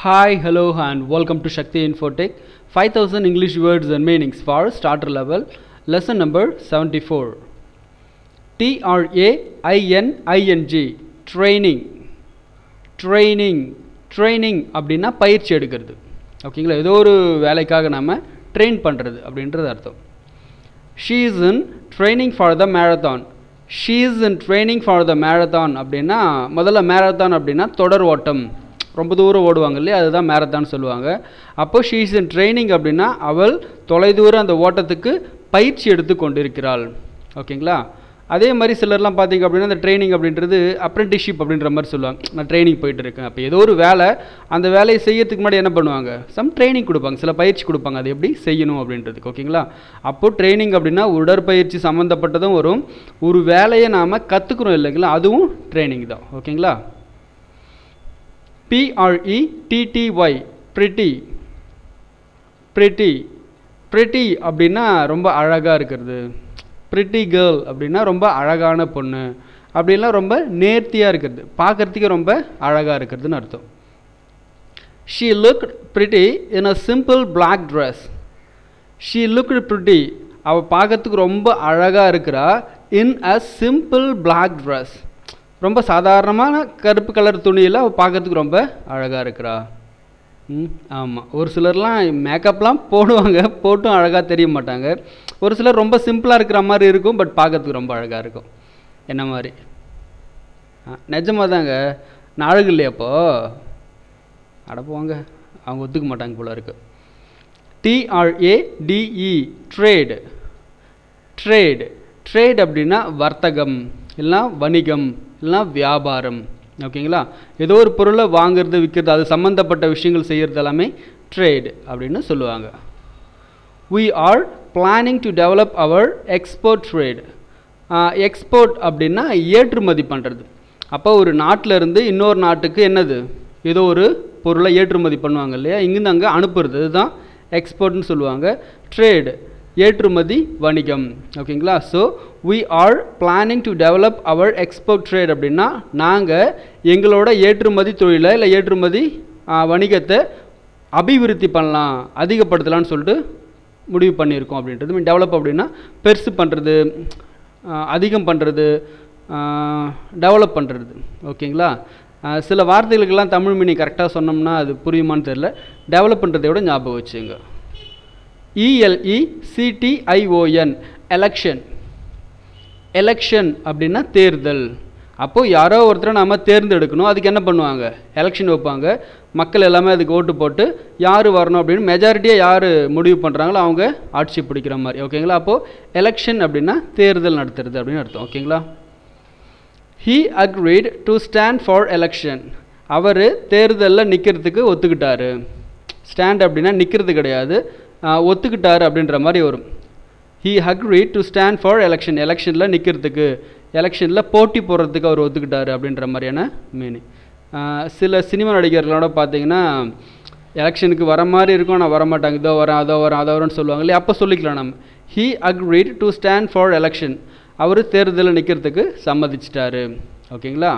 Hi, hello, and welcome to Shakti Infotech 5000 English words and meanings for starter level, lesson number 74. T R A I N I N G training training training அப்படின்னா பயிற்சி எடுக்கிறது ஓகேங்களா ஏதோ ஒரு வேலைக்காக நம்ம train பண்ணுறது அப்படின்றது அர்த்தம் she is in training for the marathon she is in training for the marathon அப்படின்னா முதல்ல மேரத்தான் அப்படின்னா தொடர் ஓட்டம் ரொம்ப தூரம் ஓடுவாங்க இல்லையா அதுதான் மேரத்தான் சொல்லுவாங்க அப்போ ஷீ இஸ் இன் ட்ரைனிங் அப்படின்னா அவள் தொலைதூரம் அந்த ஓட்டத்துக்கு பயிற்சி எடுத்து கொண்டிருக்கிறாள் ஓகேங்களா அதே மாதிரி சிலர்லாம் பார்த்தீங்க அப்படின்னா அந்த ட்ரைனிங் அப்படின்றது அப்ரெண்டிஷிப் அப்படின்ற மாதிரி சொல்லுவாங்க நான் ட்ரைனிங் போயிட்டு இருக்கேன் அப்போ ஏதோ ஒரு வேலை அந்த வேலையை செய்யறதுக்கு முன்னாடி என்ன பண்ணுவாங்க சம் ட்ரைனிங் கொடுப்பாங்க சில பயிற்சி கொடுப்பாங்க அது எப்படி செய்யணும் அப்படின்றதுக்கு ஓகேங்களா அப்போது ட்ரைனிங் அப்படின்னா உடற்பயிற்சி சம்மந்தப்பட்டதும் வரும் ஒரு வேலையை நாம் கற்றுக்குறோம் இல்லைங்களா அதுவும் ட்ரைனிங் தான் ஓகேங்களா P R E T T Y pretty pretty pretty அப்படின்னா ரொம்ப அழகாக இருக்கிறது ப்ரிட்டி கேர்ள் அப்படின்னா ரொம்ப அழகான பொண்ணு அப்படின்லாம் ரொம்ப நேர்த்தியாக இருக்கிறது பார்க்குறதுக்கே ரொம்ப அழகாக இருக்கிறதுன்னு அர்த்தம் she look pretty in a simple black dress she look pretty அவள் பார்க்கறதுக்கு ரொம்ப அழகாக இருக்கிறா in a simple black dress ரொம்ப சாதாரணமான கருப்பு கலர் துணியில் அவள் பார்க்கறதுக்கு ரொம்ப அழகாக இருக்கிறா ம் ஆமாம் ஒரு சிலர்லாம் மேக்கப்லாம் போடுவாங்க போட்டும் அழகாக தெரிய மாட்டாங்க ஒரு சிலர் ரொம்ப சிம்பிளாக இருக்கிற மாதிரி இருக்கும் பட் பார்க்கறதுக்கு ரொம்ப அழகாக இருக்கும் என்ன மாதிரி நிஜமாக தாங்க நான் அழகு இல்லையா அப்போ அடப்போங்க அவங்க ஒத்துக்க மாட்டாங்க போல இருக்கு T R A D E trade trade trade அப்படின்னா வர்த்தகம் இல்லைனா வணிகம் இல்லைனா வியாபாரம் ஓகேங்களா ஏதோ ஒரு பொருளை வாங்குறது விற்கிறது அது சம்மந்தப்பட்ட விஷயங்கள் செய்கிறது எல்லாமே ட்ரேட் அப்படின்னு சொல்லுவாங்க we are planning to develop our export trade export அப்படின்னா ஏற்றுமதி பண்ணுறது அப்போ ஒரு நாட்டில் இருந்து இன்னொரு நாட்டுக்கு என்னது ஏதோ ஒரு பொருளை ஏற்றுமதி பண்ணுவாங்க இல்லையா இங்கேருந்து அங்கே அனுப்புறது இதுதான் எக்ஸ்போர்ட்னு சொல்லுவாங்க ட்ரேடு ஏற்றுமதி வணிகம் ஓகேங்களா so we are planning to develop our export trade அப்படின்னா நாங்கள் எங்களோட ஏற்றுமதி தொழிலை இல்லை ஏற்றுமதி வணிகத்தை அபிவிருத்தி பண்ணலாம் அதிகப்படுத்தலாம்னு சொல்லிட்டு முடிவு பண்ணியிருக்கோம் அப்படின்றது மீன் டெவலப் அப்படின்னா பெருசு பண்ணுறது அதிகம் பண்ணுறது டெவலப் பண்ணுறது ஓகேங்களா சில வார்த்தைகளுக்கெல்லாம் தமிழ் மீனிங் கரெக்டாக சொன்னோம்னா அது புரியுமான்னு தெரில டெவலப் பண்ணுறதை விட ஞாபகம் வச்சுங்க இஎல்இ சிடிஐஓஎன் எலெக்ஷன் எலெக்ஷன் அப்படின்னா தேர்தல் அப்போது யாரோ ஒருத்தரை நாம் தேர்ந்தெடுக்கணும் அதுக்கு என்ன பண்ணுவாங்க எலெக்ஷன் வைப்பாங்க மக்கள் எல்லாமே அதுக்கு ஓட்டு போட்டு யார் வரணும் அப்படின்னு மெஜாரிட்டியாக யார் முடிவு பண்ணுறாங்களோ அவங்க ஆட்சி பிடிக்கிற மாதிரி ஓகேங்களா அப்போது எலெக்ஷன் அப்படின்னா தேர்தல் நடத்துறது அப்படின்னு அர்த்தம் ஓகேங்களா he agreed to stand for election அவர் தேர்தலில் நிற்கிறதுக்கு ஒத்துக்கிட்டாரு ஸ்டாண்ட் அப்படின்னா நிற்கிறது கிடையாது ஒத்துக்கிட்டாரு அப்படின்ற மாதிரி வரும் he agreed to stand for election எலெக்ஷனில் நிற்கிறதுக்கு எலெக்ஷனில் போட்டி போடுறதுக்கு அவர் ஒத்துக்கிட்டாரு அப்படின்ற மாதிரியான மீனிங் சில சினிமா நடிகர்களோட பார்த்தீங்கன்னா எலெக்ஷனுக்கு வர மாதிரி இருக்கும் ஆனால் வரமாட்டாங்க இதோ வரேன் அதோ வரேன் அதோ வரேன்னு சொல்லுவாங்க இல்லையா அப்போ சொல்லிக்கலாம் நம்ம he agreed to stand for election அவர் தேர்தலில் நிற்கிறதுக்கு சம்மதிச்சிட்டாரு ஓகேங்களா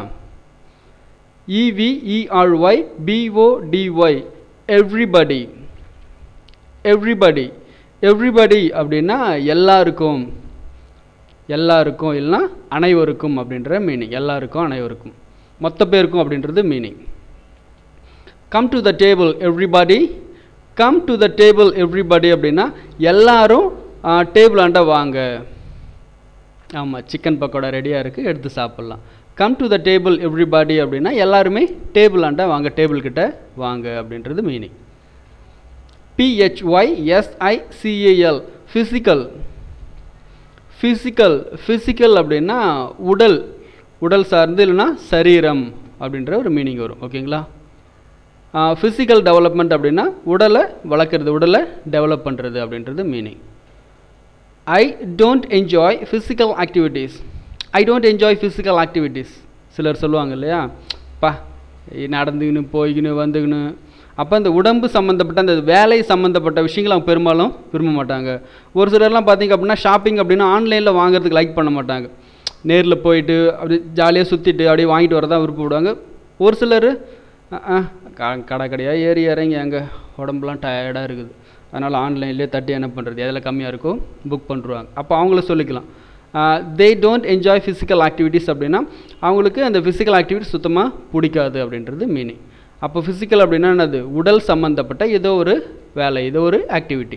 E V E R Y B O D Y everybody everybody everybody அப்படின்னா எல்லாருக்கும் எல்லாருக்கும் இல்லைனா அனைவருக்கும் அப்படின்ற மீனிங் எல்லாருக்கும் அனைவருக்கும் மொத்த பேருக்கும் அப்படின்றது meaning come to the table everybody come to the table everybody அப்படின்னா எல்லாரும் டேபிள் ஆண்ட வாங்க ஆமாம் சிக்கன் பக்கோடா ரெடியாக இருக்குது எடுத்து சாப்பிட்லாம் come to the table everybody அப்படின்னா எல்லாருமே டேபிள் ஆண்ட வாங்க டேபிள் கிட்ட வாங்க அப்படின்றது meaning P H Y S I C A L physical physical physical அப்படின்னா உடல் உடல் சார்ந்து இல்லைன்னா சரீரம் அப்படின்ற ஒரு மீனிங் வரும் ஓகேங்களா ஃபிசிக்கல் டெவலப்மெண்ட் அப்படின்னா உடலை வளர்க்குறது உடலை டெவலப் பண்ணுறது அப்படின்றது meaning I don't enjoy physical activities I don't enjoy physical activities சிலர் சொல்லுவாங்க இல்லையா பா நடந்துக்கின்னு போய்க்கின்னு வந்துக்கின்னு அப்போ இந்த உடம்பு சம்மந்தப்பட்ட அந்த வேலை சம்மந்தப்பட்ட விஷயங்கள் அவங்க பெரும்பாலும் விரும்ப மாட்டாங்க ஒரு சிலர்லாம் பார்த்திங்க அப்படின்னா ஷாப்பிங் அப்படின்னா ஆன்லைனில் வாங்குறதுக்கு லைக் பண்ண மாட்டாங்க நேரில் போயிட்டு அப்படி ஜாலியாக சுற்றிட்டு அப்படியே வாங்கிட்டு வரதான் விருப்பப்படுவாங்க ஒரு சிலர் கடை கடையாக ஏறி இறங்கி அங்கே உடம்புலாம் டயர்டாக இருக்குது அதனால் ஆன்லைன்லேயே தட்டி என்ன பண்ணுறது எதில் கம்மியாக இருக்கோ புக் பண்ணுருவாங்க அப்போ அவங்கள சொல்லிக்கலாம் they don't enjoy physical activities அப்படின்னா அவங்களுக்கு அந்த ஃபிசிக்கல் ஆக்டிவிட்டிஸ் சுத்தமாக பிடிக்காது அப்படின்றது மீனிங் அப்போ ஃபிசிக்கல் அப்படின்னா என்னது உடல் சம்மந்தப்பட்ட ஏதோ ஒரு வேலை ஏதோ ஒரு ஆக்டிவிட்டி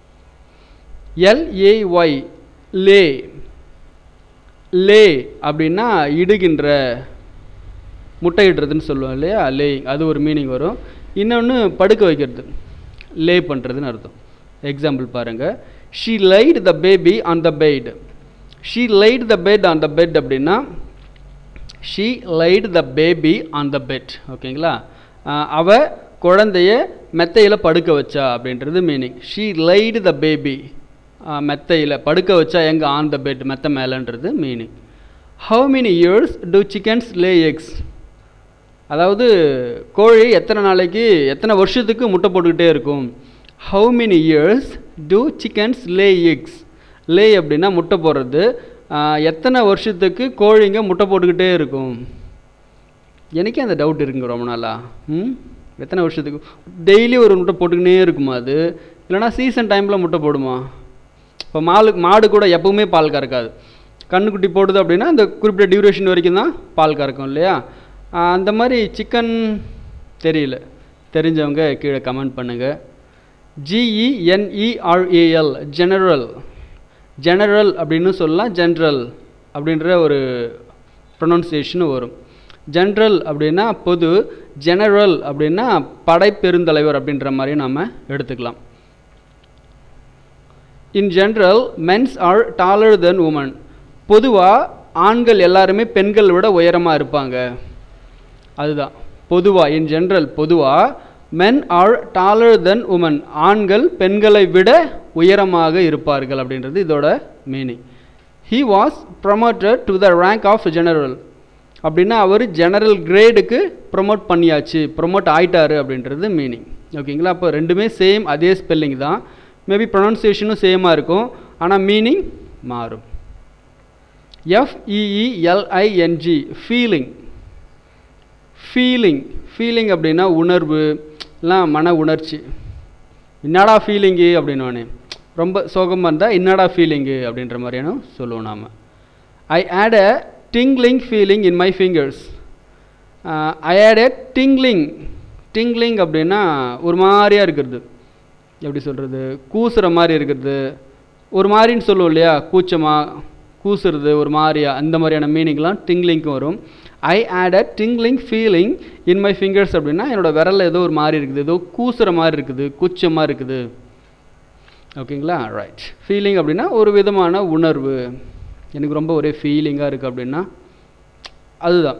எல்ஏஒய் லே லே அப்படின்னா இடுகின்ற முட்டையிடுறதுன்னு சொல்லுவோம் இல்லையா லேயிங் அது ஒரு மீனிங் வரும் இன்னொன்று படுக்க வைக்கிறது லே பண்ணுறதுன்னு அர்த்தம் எக்ஸாம்பிள் பாருங்கள் she laid the baby on the bed she laid the bed on the bed அப்படின்னா she laid the baby on the bed ஓகேங்களா அவ குழந்தைய மெத்தையில் படுக்க வச்சா அப்படின்றது meaning she laid the baby மெத்தையில் படுக்க வச்சா எங்கே ஆன் த பெட் மெத்த மேலேன்றது meaning how many years do chickens lay eggs அதாவது கோழி எத்தனை நாளைக்கு எத்தனை வருஷத்துக்கு முட்டை போட்டுக்கிட்டே இருக்கும் how many years do chickens lay X lay அப்படின்னா முட்டை போடுறது எத்தனை வருஷத்துக்கு கோழிங்க முட்டை போட்டுக்கிட்டே இருக்கும் எனக்கே அந்த டவுட் இருக்குங்க ரொம்ப நாளா ம் எத்தனை வருஷத்துக்கு டெய்லி ஒரு முட்டை போட்டுக்கினே இருக்குமா அது இல்லைனா சீசன் டைமில் முட்டை போடுமா இப்போ மாலு மாடு கூட எப்பவுமே பால் கறக்காது கண்ணுக்குட்டி போடுது அப்படின்னா அந்த குறிப்பிட்ட டியூரேஷன் வரைக்கும் தான் பால் கறக்கும் இல்லையா அந்த மாதிரி சிக்கன் தெரியல தெரிஞ்சவங்க கீழே கமெண்ட் பண்ணுங்கள் ஜிஇஎன்இஆர்ஏஎல் ஜெனரல் ஜெனரல் அப்படின்னு சொல்லலாம் ஜென்ரல் அப்படின்ற ஒரு ப்ரொனவுன்சியேஷன் வரும் ஜென்ரல் அப்படின்னா பொது ஜெனரல் அப்படின்னா படைப்பெருந்தலைவர் அப்படின்ற மாதிரி நாம் எடுத்துக்கலாம் in general men's are taller than woman பொதுவாக ஆண்கள் எல்லாருமே பெண்கள் விட உயரமாக இருப்பாங்க அதுதான் பொதுவாக இன் ஜென்ரல் பொதுவாக men are taller than woman ஆண்கள் பெண்களை விட உயரமாக இருப்பார்கள் அப்படின்றது இதோட meaning he was promoted to the rank of general அப்படின்னா அவர் ஜெனரல் கிரேடுக்கு ப்ரொமோட் பண்ணியாச்சு ப்ரொமோட் ஆயிட்டாரு அப்படின்றது மீனிங் ஓகேங்களா அப்போ ரெண்டுமே சேம் அதே ஸ்பெல்லிங் தான் மேபி ப்ரொனன்சியேஷனும் சேமாக இருக்கும் ஆனால் மீனிங் மாறும் எஃப்இஇஎல்ஐஎன்ஜி ஃபீலிங் ஃபீலிங் ஃபீலிங் அப்படின்னா உணர்வு இல்லை மன உணர்ச்சி என்னடா ஃபீலிங்கு அப்படின்னோடனே ரொம்ப சோகமாக இருந்தால் என்னடா ஃபீலிங்கு அப்படின்ற மாதிரியான சொல்லுவோம் நாம் I had a tingling feeling in my fingers I had a tingling tingling அப்படின்னா ஒரு மாதிரியாக இருக்கிறது எப்படி சொல்கிறது கூசுகிற மாதிரி இருக்கிறது ஒரு மாதிரின்னு சொல்லுவோம் இல்லையா கூச்சமாக கூசுறது ஒரு மாதிரியா அந்த மாதிரியான மீனிங்லாம் டிங்லிங்க்கும் வரும் I had a tingling feeling in my fingers அப்படின்னா என்னோடய விரலில் ஏதோ ஒரு மாதிரி இருக்குது ஏதோ கூசுகிற மாதிரி இருக்குது கூச்சமாக இருக்குது ஓகேங்களா ரைட் ஃபீலிங் அப்படின்னா ஒரு விதமான உணர்வு எனக்கு ரொம்ப ஒரே ஃபீலிங்காக இருக்குது அப்படின்னா அதுதான்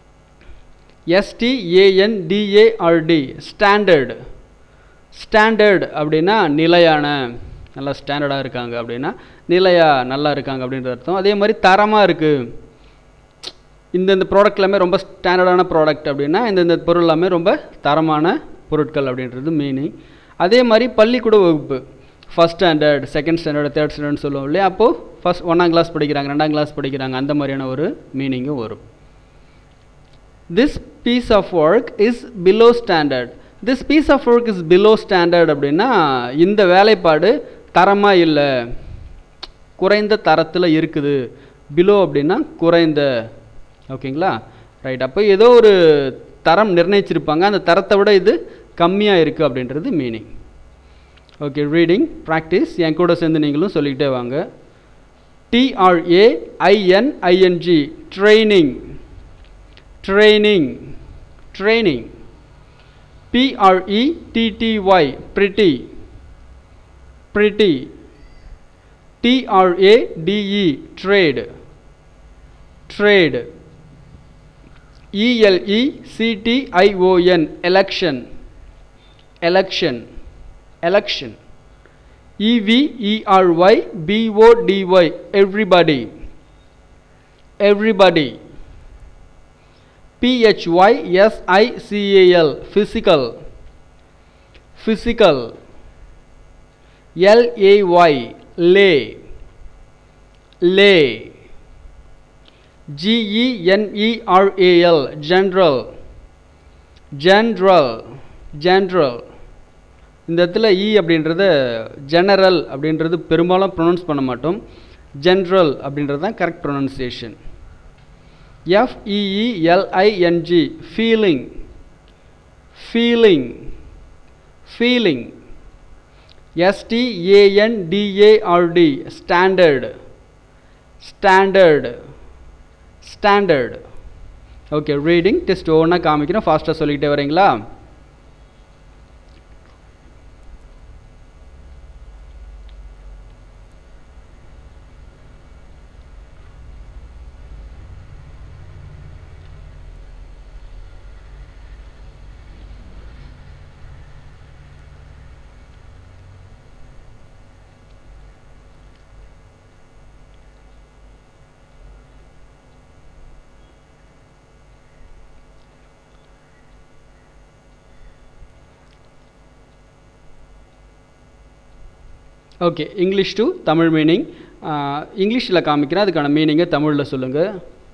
எஸ்டிஏஎன்டிஏஆர்டி ஸ்டாண்டர்டு ஸ்டாண்டர்ட் அப்படின்னா நிலையான நல்லா ஸ்டாண்டர்டாக இருக்காங்க அப்படின்னா நிலையாக நல்லா இருக்காங்க அப்படின்ற அர்த்தம் அதே மாதிரி தரமாக இருக்குது இந்த இந்த ப்ராடக்ட் எல்லாமே ரொம்ப ஸ்டாண்டர்டான ப்ராடக்ட் அப்படின்னா இந்த இந்த பொருள் எல்லாமே ரொம்ப தரமான பொருட்கள் அப்படின்றது மீனிங் அதே மாதிரி பள்ளிக்கூட வகுப்பு first standard second standard third ஸ்டாண்டர்ட்னு சொல்லுவோம் இல்லையா அப்போது ஃபஸ்ட் ஒன்றாம் கிளாஸ் படிக்கிறாங்க ரெண்டாம் கிளாஸ் படிக்கிறாங்க அந்த மாதிரியான ஒரு மீனிங்கும் வரும் this piece of work is below standard this piece of work is below standard அப்படின்னா இந்த வேலைப்பாடு தரமாக இல்லை குறைந்த தரத்தில் இருக்குது பிலோ அப்படின்னா குறைந்த ஓகேங்களா ரைட் அப்போ ஏதோ ஒரு தரம் நிர்ணயிச்சிருப்பாங்க அந்த தரத்தை விட இது கம்மியாக இருக்குது அப்படின்றது மீனிங் ஓகே ரீடிங் ப்ராக்டிஸ் என் கூட சேர்ந்து நீங்களும் சொல்லிக்கிட்டே வாங்க T R A I N I N G training training training P R E T T Y pretty pretty TRADE trade trade ELECTION election election election EVERY BODY everybody everybody PHYSICAL physical physical LAY lay lay GENERAL general general general இந்த இடத்துல இ அப்படின்றது general அப்படின்றது பெரும்பாலும் ப்ரொனவுன்ஸ் பண்ண மாட்டோம் general அப்படின்றது தான் correct pronunciation எஃப்இஇஎல்ஐஎன்ஜி feeling feeling feeling எஸ்டிஏஎன்டிஏஆர்டி standard standard standard okay reading test ஒவ்வொன்றா காமிக்கிறோம் ஃபாஸ்ட்டாக சொல்லிக்கிட்டே வரீங்களா okay English to Tamil meaning இங்கிலீஷில் காமிக்கிறேன் அதுக்கான மீனிங்கை தமிழில் சொல்லுங்கள்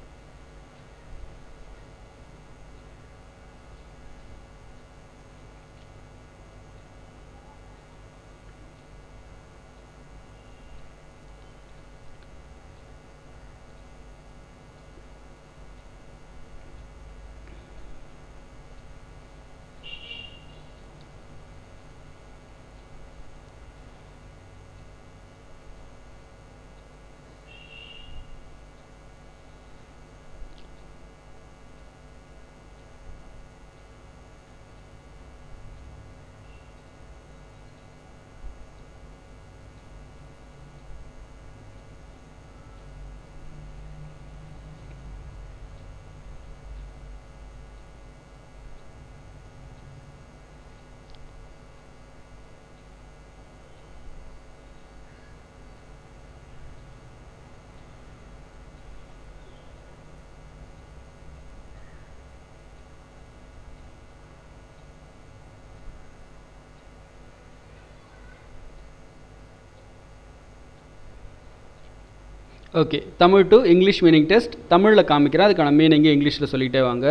okay Tamil to English meaning test தமிழில் காமிக்கிறேன் அதுக்கான மீனிங்கை இங்கிலீஷில் சொல்லிகிட்டே வாங்க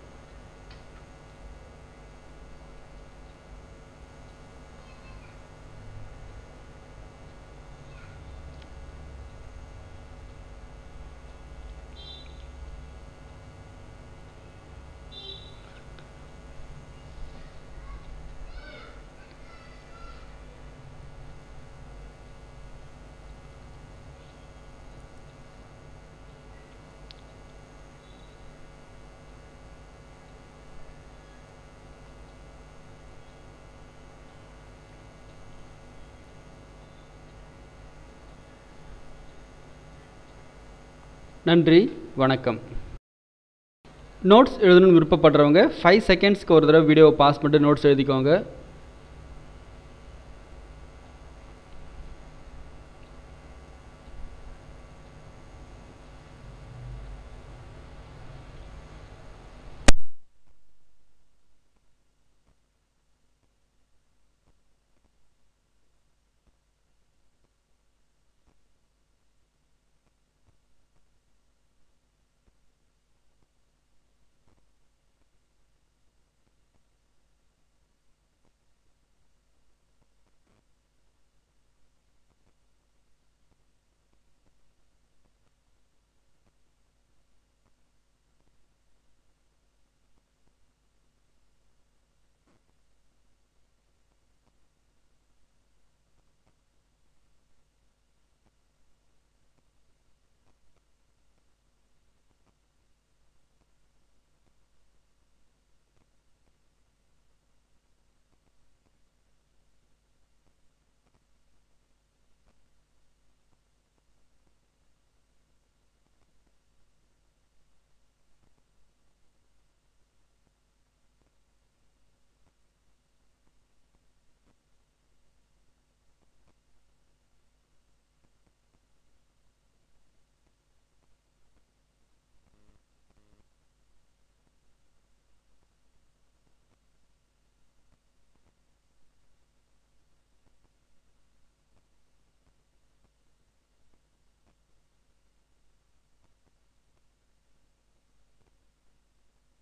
நன்றி வணக்கம் நோட்ஸ் எழுதணும்னு விருப்பப்படுறவங்க ஃபைவ் செகண்ட்ஸ்க்கு ஒரு தடவை வீடியோவை பாஸ் பண்ணிட்டு நோட்ஸ் எழுதிக்கோங்க